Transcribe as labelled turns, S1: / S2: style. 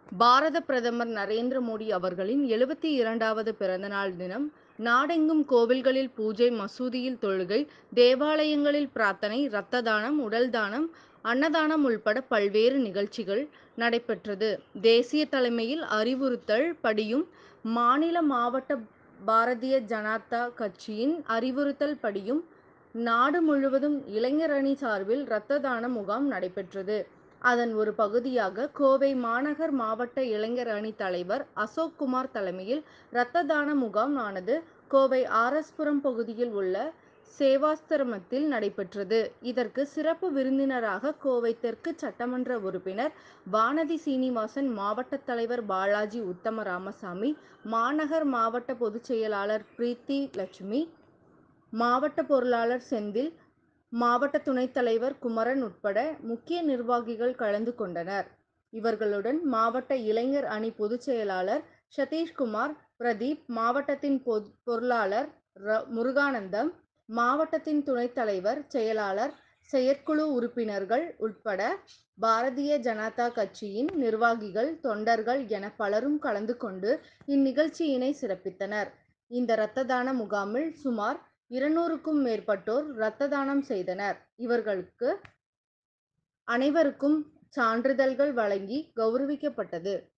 S1: பாரத பிரதமர் நரேந்திர மோடி அவர்களின் எழுபத்தி இரண்டாவது பிறந்தநாள் தினம் நாடெங்கும் கோவில்களில் பூஜை மசூதியில் தொழுகை தேவாலயங்களில் பிரார்த்தனை இரத்த தானம் உடல் தானம் அன்னதானம் உள்பட பல்வேறு நிகழ்ச்சிகள் நடைபெற்றது தேசிய தலைமையில் அறிவுறுத்தல் படியும் மாநில மாவட்ட பாரதிய ஜனதா கட்சியின் அறிவுறுத்தல் படியும் நாடு முழுவதும் இளைஞர் அணி சார்பில் இரத்த தான முகாம் நடைபெற்றது அதன் ஒரு பகுதியாக கோவை மாநகர் மாவட்ட இளைஞர் அணி தலைவர் அசோக் குமார் தலைமையில் இரத்த தான முகாம் ஆனது கோவை ஆர் எஸ் புரம் பகுதியில் உள்ள சேவாஸ்திரமத்தில் நடைபெற்றது இதற்கு சிறப்பு விருந்தினராக கோவை தெற்கு சட்டமன்ற உறுப்பினர் வானதி சீனிவாசன் மாவட்ட தலைவர் பாலாஜி உத்தம ராமசாமி மாநகர் மாவட்ட பொதுச் செயலாளர் பிரீத்தி லட்சுமி மாவட்ட பொருளாளர் செந்தில் மாவட்ட துணைத் தலைவர் குமரன் உட்பட முக்கிய நிர்வாகிகள் கலந்து கொண்டனர் இவர்களுடன் மாவட்ட இளைஞர் அணி பொதுச் செயலாளர் சதீஷ்குமார் பிரதீப் மாவட்டத்தின் பொருளாளர் முருகானந்தம் மாவட்டத்தின் துணைத் தலைவர் செயலாளர் செயற்குழு உறுப்பினர்கள் உட்பட பாரதிய ஜனதா கட்சியின் நிர்வாகிகள் தொண்டர்கள் என பலரும் கலந்து கொண்டு இந்நிகழ்ச்சியினை சிறப்பித்தனர் இந்த இரத்த தான முகாமில் சுமார் இருநூறுக்கும் மேற்பட்டோர் இரத்த தானம் செய்தனர் இவர்களுக்கு அனைவருக்கும் சான்றிதழ்கள் வழங்கி கௌரவிக்கப்பட்டது